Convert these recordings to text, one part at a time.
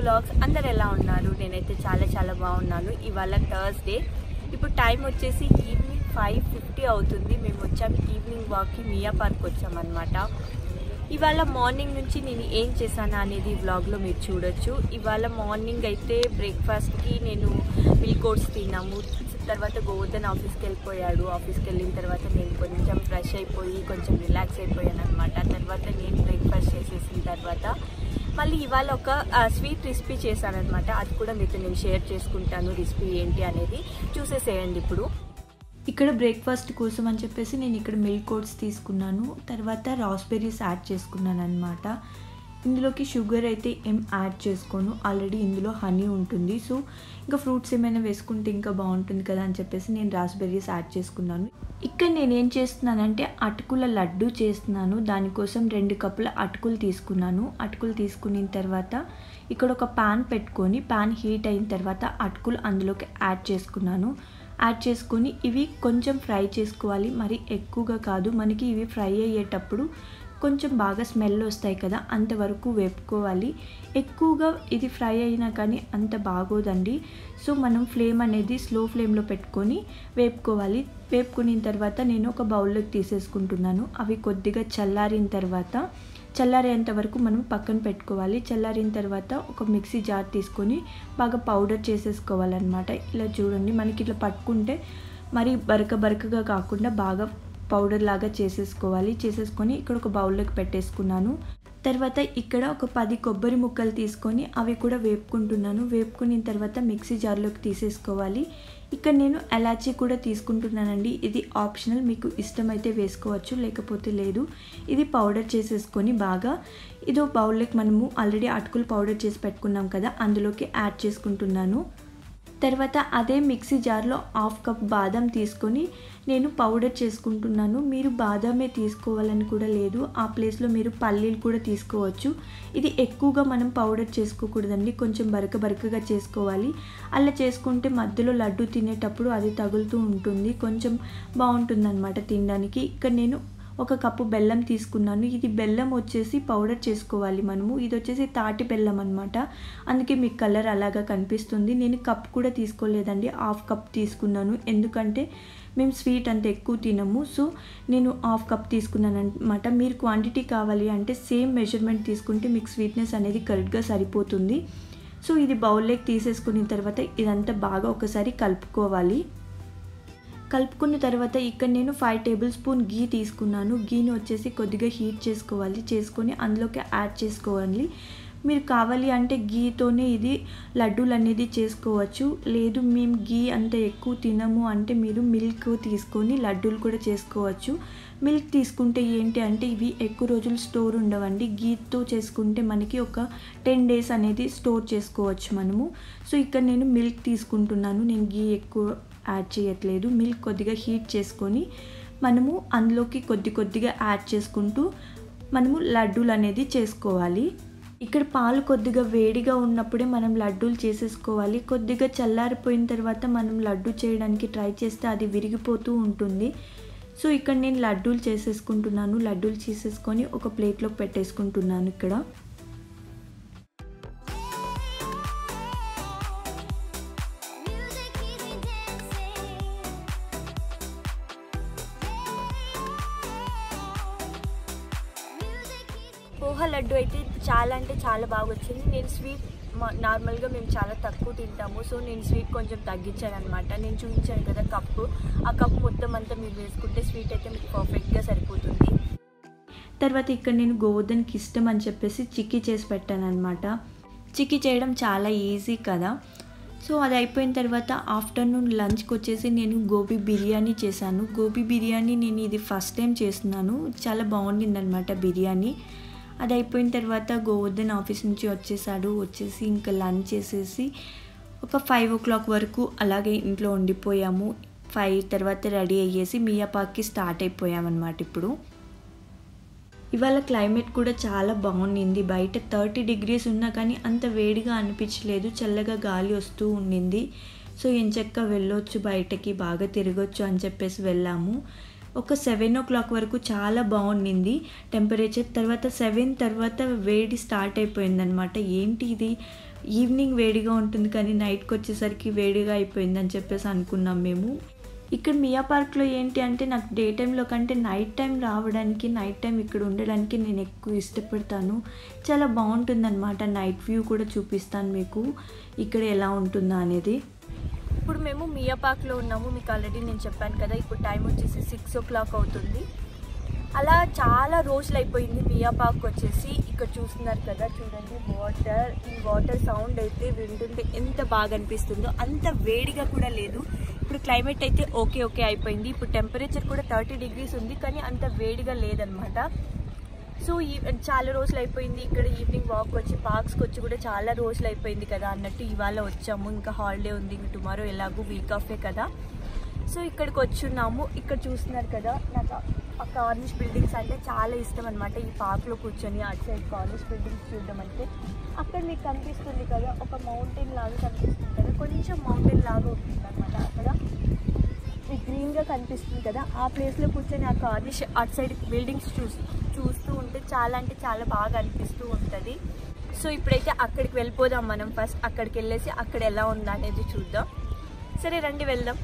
Vlogs అందరు ఎలా ఉన్నారు నేనైతే చాలా చాలా బాగున్నాను ఇవాళ థర్స్డే ఇప్పుడు టైం వచ్చేసి ఈవినింగ్ ఫైవ్ ఫిఫ్టీ అవుతుంది మేము వచ్చాము ఈవినింగ్ వాక్కి మియా పార్క్ వచ్చామన్నమాట ఇవాళ మార్నింగ్ నుంచి నేను ఏం చేశాను అనేది ఈ వ్లాగ్లో మీరు చూడొచ్చు ఇవాళ మార్నింగ్ అయితే బ్రేక్ఫాస్ట్కి నేను మిల్క్ ఓట్స్ తిన్నాము తర్వాత గోవర్ధన్ ఆఫీస్కి వెళ్ళిపోయాడు ఆఫీస్కి వెళ్ళిన తర్వాత నేను కొంచెం ఫ్రెష్ అయిపోయి కొంచెం రిలాక్స్ అయిపోయాను అనమాట తర్వాత నేను బ్రేక్ఫాస్ట్ చేసేసిన తర్వాత మళ్ళీ ఇవాళ ఒక స్వీట్ రెసిపీ చేశాను అనమాట అది కూడా మీతో నేను షేర్ చేసుకుంటాను రెసిపీ ఏంటి అనేది చూసేసేయండి ఇప్పుడు ఇక్కడ బ్రేక్ఫాస్ట్ కోసం అని చెప్పేసి నేను ఇక్కడ మిల్క్ ఓట్స్ తీసుకున్నాను తర్వాత రాస్బెర్రీస్ యాడ్ చేసుకున్నాను అనమాట ఇందులోకి షుగర్ అయితే ఏం యాడ్ చేసుకోను ఆల్రెడీ ఇందులో హనీ ఉంటుంది సో ఇంకా ఫ్రూట్స్ ఏమైనా వేసుకుంటే ఇంకా బాగుంటుంది కదా అని చెప్పేసి నేను రాస్బెర్రీస్ యాడ్ చేసుకున్నాను ఇక్కడ నేను ఏం చేస్తున్నానంటే అటుకుల లడ్డు చేస్తున్నాను దానికోసం రెండు కప్పుల అటుకులు తీసుకున్నాను అటుకులు తీసుకున్న తర్వాత ఇక్కడ ఒక ప్యాన్ పెట్టుకొని ప్యాన్ హీట్ అయిన తర్వాత అటుకులు అందులోకి యాడ్ చేసుకున్నాను యాడ్ చేసుకొని ఇవి కొంచెం ఫ్రై చేసుకోవాలి మరి ఎక్కువగా కాదు మనకి ఇవి ఫ్రై అయ్యేటప్పుడు కొంచెం బాగా స్మెల్ వస్తాయి కదా అంతవరకు వేపుకోవాలి ఎక్కువగా ఇది ఫ్రై అయినా కానీ అంత బాగోదండి సో మనం ఫ్లేమ్ అనేది స్లో ఫ్లేమ్లో పెట్టుకొని వేపుకోవాలి వేపుకున్న తర్వాత నేను ఒక బౌల్లోకి తీసేసుకుంటున్నాను అవి కొద్దిగా చల్లారిన తర్వాత చల్లారేంత వరకు మనం పక్కన పెట్టుకోవాలి చల్లారిన తర్వాత ఒక మిక్సీ జార్ తీసుకొని బాగా పౌడర్ చేసేసుకోవాలన్నమాట ఇలా చూడండి మనకి ఇట్లా పట్టుకుంటే మరి బరక బరకగా కాకుండా బాగా పౌడర్ లాగా చేసేసుకోవాలి చేసేసుకొని ఇక్కడ ఒక బౌల్లోకి పెట్టేసుకున్నాను తర్వాత ఇక్కడ ఒక పది కొబ్బరి ముక్కలు తీసుకొని అవి కూడా వేపుకుంటున్నాను వేపుకున్న తర్వాత మిక్సీ జార్లోకి తీసేసుకోవాలి ఇక్కడ నేను ఎలాచీ కూడా తీసుకుంటున్నానండి ఇది ఆప్షనల్ మీకు ఇష్టమైతే వేసుకోవచ్చు లేకపోతే లేదు ఇది పౌడర్ చేసేసుకొని బాగా ఇదో బౌల్లోకి మనము ఆల్రెడీ అటుకులు పౌడర్ చేసి పెట్టుకున్నాం కదా అందులోకి యాడ్ చేసుకుంటున్నాను తర్వాత అదే మిక్సీ జార్లో హాఫ్ కప్ బాదం తీసుకొని నేను పౌడర్ చేసుకుంటున్నాను మీరు బాదామే తీసుకోవాలని కూడా లేదు ఆ ప్లేస్లో మీరు పల్లీలు కూడా తీసుకోవచ్చు ఇది ఎక్కువగా మనం పౌడర్ చేసుకోకూడదండి కొంచెం బరక బరకగా చేసుకోవాలి అలా చేసుకుంటే మధ్యలో లడ్డు తినేటప్పుడు అది తగులుతూ ఉంటుంది కొంచెం బాగుంటుందన్నమాట తినడానికి ఇక్కడ నేను ఒక కప్పు బెల్లం తీసుకున్నాను ఇది బెల్లం వచ్చేసి పౌడర్ చేసుకోవాలి మనము ఇది వచ్చేసి తాటి బెల్లం అనమాట అందుకే మీకు కలర్ అలాగా కనిపిస్తుంది నేను కప్ కూడా తీసుకోలేదండి హాఫ్ కప్ తీసుకున్నాను ఎందుకంటే మేము స్వీట్ అంత ఎక్కువ తినము సో నేను హాఫ్ కప్ తీసుకున్నాను అనమాట మీరు క్వాంటిటీ కావాలి అంటే సేమ్ మెజర్మెంట్ తీసుకుంటే మీకు స్వీట్నెస్ అనేది కరెక్ట్గా సరిపోతుంది సో ఇది బౌల్లోకి తీసేసుకున్న తర్వాత ఇదంతా బాగా ఒకసారి కలుపుకోవాలి కలుపుకున్న తర్వాత ఇక్కడ నేను ఫైవ్ టేబుల్ స్పూన్ గీ తీసుకున్నాను గీని వచ్చేసి కొద్దిగా హీట్ చేసుకోవాలి చేసుకొని అందులోకి యాడ్ చేసుకోవాలి మీరు కావాలి అంటే గీతోనే ఇది లడ్డూలు అనేది చేసుకోవచ్చు లేదు మేము గీ అంత ఎక్కువ తినము అంటే మీరు మిల్క్ తీసుకొని లడ్డూలు కూడా చేసుకోవచ్చు మిల్క్ తీసుకుంటే ఏంటి అంటే ఇవి ఎక్కువ రోజులు స్టోర్ ఉండవండి గీతో చేసుకుంటే మనకి ఒక టెన్ డేస్ అనేది స్టోర్ చేసుకోవచ్చు మనము సో ఇక్కడ నేను మిల్క్ తీసుకుంటున్నాను నేను గీ ఎక్కువ యాడ్ చేయట్లేదు మిల్క్ కొద్దిగా హీట్ చేసుకొని మనము అందులోకి కొద్ది కొద్దిగా యాడ్ చేసుకుంటూ మనము లడ్డూలు అనేది చేసుకోవాలి ఇక్కడ పాలు కొద్దిగా వేడిగా ఉన్నప్పుడే మనం లడ్డూలు చేసేసుకోవాలి కొద్దిగా చల్లారిపోయిన తర్వాత మనం లడ్డు చేయడానికి ట్రై చేస్తే అది విరిగిపోతూ ఉంటుంది సో ఇక్కడ నేను లడ్డూలు చేసేసుకుంటున్నాను లడ్డూలు చేసేసుకొని ఒక ప్లేట్లోకి పెట్టేసుకుంటున్నాను ఇక్కడ పోహా లడ్డు అయితే చాలా అంటే చాలా బాగా వచ్చింది నేను స్వీట్ నార్మల్గా మేము చాలా తక్కువ తింటాము సో నేను స్వీట్ కొంచెం తగ్గించాను అనమాట నేను చూపించాను కదా కప్పు ఆ కప్పు మొత్తం అంతా మీరు వేసుకుంటే స్వీట్ అయితే మీకు పర్ఫెక్ట్గా సరిపోతుంది తర్వాత ఇక్కడ నేను గోవర్ధన్కి ఇష్టం అని చెప్పేసి చిక్కీ చేసి పెట్టాను అనమాట చిక్కీ చేయడం చాలా ఈజీ కదా సో అది అయిపోయిన తర్వాత ఆఫ్టర్నూన్ లంచ్కి వచ్చేసి నేను గోబీ బిర్యానీ చేశాను గోబీ బిర్యానీ నేను ఇది ఫస్ట్ టైం చేస్తున్నాను చాలా బాగుండిందనమాట బిర్యానీ అది అయిపోయిన తర్వాత గోవర్ధన్ ఆఫీస్ నుంచి వచ్చేసాడు వచ్చేసి ఇంకా లంచ్ చేసేసి ఒక ఫైవ్ ఓ క్లాక్ వరకు అలాగే ఇంట్లో ఉండిపోయాము ఫైవ్ తర్వాత రెడీ అయ్యేసి మియాపాక్కి స్టార్ట్ అయిపోయామన్నమాట ఇప్పుడు ఇవాళ క్లైమేట్ కూడా చాలా బాగుండింది బయట థర్టీ డిగ్రీస్ ఉన్నా కానీ అంత వేడిగా అనిపించలేదు చల్లగా గాలి వస్తూ ఉండింది సో ఎంచక్క వెళ్ళొచ్చు బయటకి బాగా తిరగొచ్చు అని చెప్పేసి వెళ్ళాము ఒక సెవెన్ ఓ క్లాక్ వరకు చాలా బాగుండింది టెంపరేచర్ తర్వాత సెవెన్ తర్వాత వేడి స్టార్ట్ అయిపోయిందనమాట ఏంటి ఇది ఈవినింగ్ వేడిగా ఉంటుంది కానీ నైట్కి వచ్చేసరికి వేడిగా అయిపోయిందని చెప్పేసి అనుకున్నాం మేము ఇక్కడ మియా పార్క్లో ఏంటి అంటే నాకు డే టైంలో కంటే నైట్ టైం రావడానికి నైట్ టైం ఇక్కడ ఉండడానికి నేను ఎక్కువ ఇష్టపడతాను చాలా బాగుంటుందన్నమాట నైట్ వ్యూ కూడా చూపిస్తాను మీకు ఇక్కడ ఎలా ఉంటుందా అనేది ఇప్పుడు మేము మియా పార్క్లో ఉన్నాము మీకు ఆల్రెడీ నేను చెప్పాను కదా ఇప్పుడు టైం వచ్చేసి సిక్స్ ఓ క్లాక్ అవుతుంది అలా చాలా రోజులు అయిపోయింది మియా పార్క్ వచ్చేసి ఇక్కడ చూస్తున్నారు కదా చూడండి వాటర్ ఈ వాటర్ సౌండ్ అయితే వింటుంటే ఎంత బాగా అనిపిస్తుందో అంత వేడిగా కూడా లేదు ఇప్పుడు క్లైమేట్ అయితే ఓకే ఓకే అయిపోయింది ఇప్పుడు టెంపరేచర్ కూడా థర్టీ డిగ్రీస్ ఉంది కానీ అంత వేడిగా లేదనమాట సో ఈ చాలా రోజులు అయిపోయింది ఇక్కడ ఈవినింగ్ వాక్ వచ్చి పార్క్స్కి వచ్చి కూడా చాలా రోజులు అయిపోయింది కదా అన్నట్టు ఇవాళ వచ్చాము ఇంకా హాలిడే ఉంది ఇంక టుమారో ఎలాగో వీక్ ఆఫే కదా సో ఇక్కడికి వచ్చున్నాము ఇక్కడ చూస్తున్నారు కదా నాకు ఆ కార్నిష్ బిల్డింగ్స్ అంటే చాలా ఇష్టం అనమాట ఈ పార్క్లో కూర్చొని అటు సైడ్ కార్నిష్ బిల్డింగ్స్ చూడడం అంటే అక్కడ మీకు కనిపిస్తుంది కదా ఒక మౌంటైన్ లాగా కనిపిస్తుంది కదా కొంచెం మౌంటైన్ లాగా ఉంటుంది అనమాట అక్కడ మీకు గ్రీన్గా కనిపిస్తుంది కదా ఆ ప్లేస్లో కూర్చొని ఆ కార్నిష్ అటు సైడ్ బిల్డింగ్స్ చూస్ చూస్తూ ఉంటే చాలా అంటే చాలా బాగా అనిపిస్తూ ఉంటుంది సో ఇప్పుడైతే అక్కడికి వెళ్ళిపోదాం మనం ఫస్ట్ అక్కడికి వెళ్ళేసి అక్కడ ఎలా ఉందా అనేది చూద్దాం సరే రండి వెళ్దాం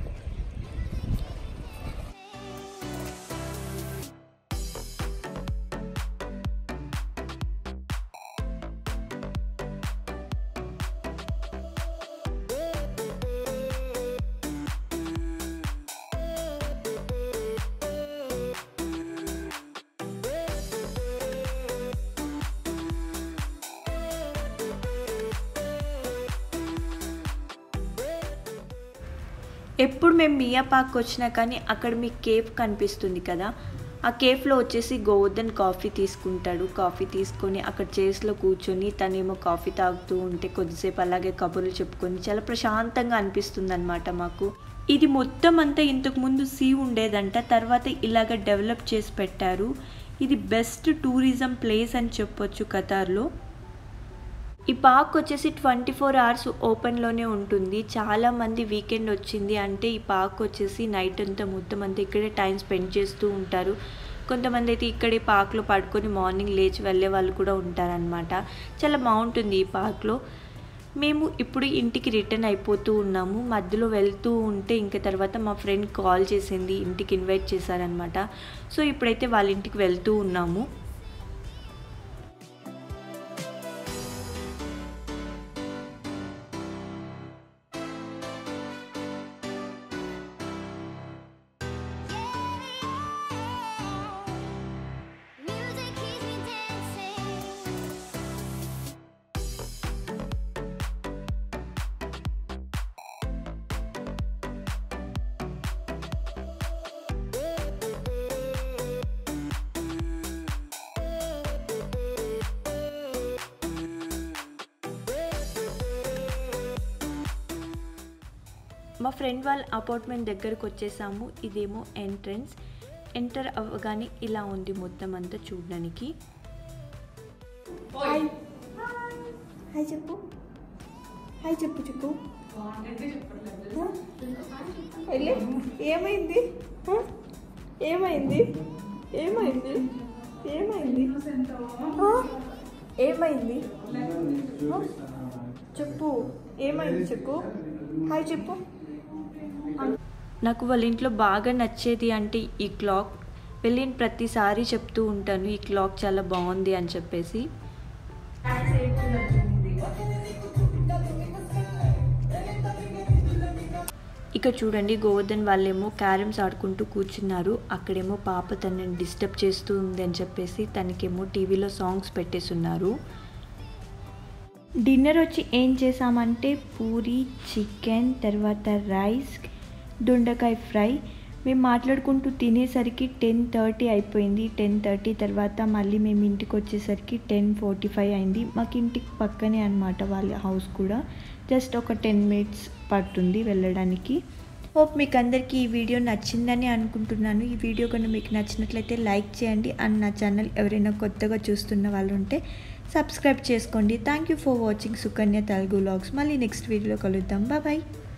ఎప్పుడు మేము మియా పార్క్ వచ్చినా కానీ అక్కడ మీకు కేఫ్ కనిపిస్తుంది కదా ఆ కేఫ్లో వచ్చేసి గోవర్ధన్ కాఫీ తీసుకుంటాడు కాఫీ తీసుకొని అక్కడ చైర్స్లో కూర్చొని తనేమో కాఫీ తాగుతూ ఉంటే కొద్దిసేపు అలాగే కబుర్లు చెప్పుకొని చాలా ప్రశాంతంగా అనిపిస్తుంది అనమాట మాకు ఇది మొత్తం అంతా ఇంతకు ముందు సీ ఉండేదంట తర్వాత ఇలాగ డెవలప్ చేసి పెట్టారు ఇది బెస్ట్ టూరిజం ప్లేస్ అని చెప్పొచ్చు ఖతార్లో ఈ పార్క్ వచ్చేసి ట్వంటీ ఫోర్ అవర్స్ ఓపెన్లోనే ఉంటుంది చాలామంది వీకెండ్ వచ్చింది అంటే ఈ పార్క్ వచ్చేసి నైట్ అంతా మొత్తం అంతా ఇక్కడే టైం స్పెండ్ చేస్తూ ఉంటారు కొంతమంది అయితే ఇక్కడే పార్క్లో పడుకొని మార్నింగ్ లేచి వెళ్ళే వాళ్ళు కూడా ఉంటారనమాట చాలా బాగుంటుంది ఈ పార్క్లో మేము ఇప్పుడు ఇంటికి రిటర్న్ అయిపోతూ ఉన్నాము మధ్యలో వెళ్తూ ఉంటే ఇంకా తర్వాత మా ఫ్రెండ్ కాల్ చేసింది ఇంటికి ఇన్వైట్ చేశారనమాట సో ఇప్పుడైతే వాళ్ళ ఇంటికి వెళ్తూ ఉన్నాము Music keeps me dancing. మా ఫ్రెండ్ వాళ్ళ అపార్ట్మెంట్ దగ్గరకు వచ్చేసాము ఇదేమో ఎంట్రన్స్ ఎంటర్ అవ్వగానే ఇలా ఉంది మొత్తం అంతా చూడడానికి హాయ్ హాయ్ చెప్పు హాయ్ చెప్పు చెప్పు వెళ్ళి ఏమైంది హ? ఏమైంది ఏమైంది ఏమైంది హ? ఏమైంది హ? చెప్పు ఏమైంది చెప్పు హాయ్ చెప్పు నాకు వాళ్ళ ఇంట్లో బాగా నచ్చేది అంటే ఈ క్లాక్ వెళ్ళిన ప్రతిసారి చెప్తూ ఉంటాను ఈ క్లాక్ చాలా బాగుంది అని చెప్పేసి ఇక చూడండి గోవర్ధన్ వాళ్ళేమో క్యారమ్స్ ఆడుకుంటూ కూర్చున్నారు అక్కడేమో పాప తనని డిస్టర్బ్ చేస్తూ ఉంది అని చెప్పేసి తనకేమో టీవీలో సాంగ్స్ పెట్టేస్తున్నారు డిన్నర్ వచ్చి ఏం చేసామంటే పూరి చికెన్ తర్వాత రైస్ దొండకాయ ఫ్రై మేము మాట్లాడుకుంటూ తినేసరికి టెన్ థర్టీ అయిపోయింది టెన్ థర్టీ తర్వాత మళ్ళీ మేము ఇంటికి వచ్చేసరికి టెన్ ఫార్టీ ఫైవ్ అయింది మాకు ఇంటికి పక్కనే అనమాట వాళ్ళ హౌస్ కూడా జస్ట్ ఒక టెన్ మినిట్స్ పడుతుంది వెళ్ళడానికి హోప్ మీకు అందరికీ ఈ వీడియో నచ్చిందని అనుకుంటున్నాను ఈ వీడియో కనుక మీకు నచ్చినట్లయితే లైక్ చేయండి అండ్ నా ఛానల్ ఎవరైనా కొత్తగా చూస్తున్న వాళ్ళు ఉంటే సబ్స్క్రైబ్ చేసుకోండి thank you for watching Sukanya Telugu vlogs మళ్ళీ నెక్స్ట్ వీడియోలో కలుద్దాం బాయ్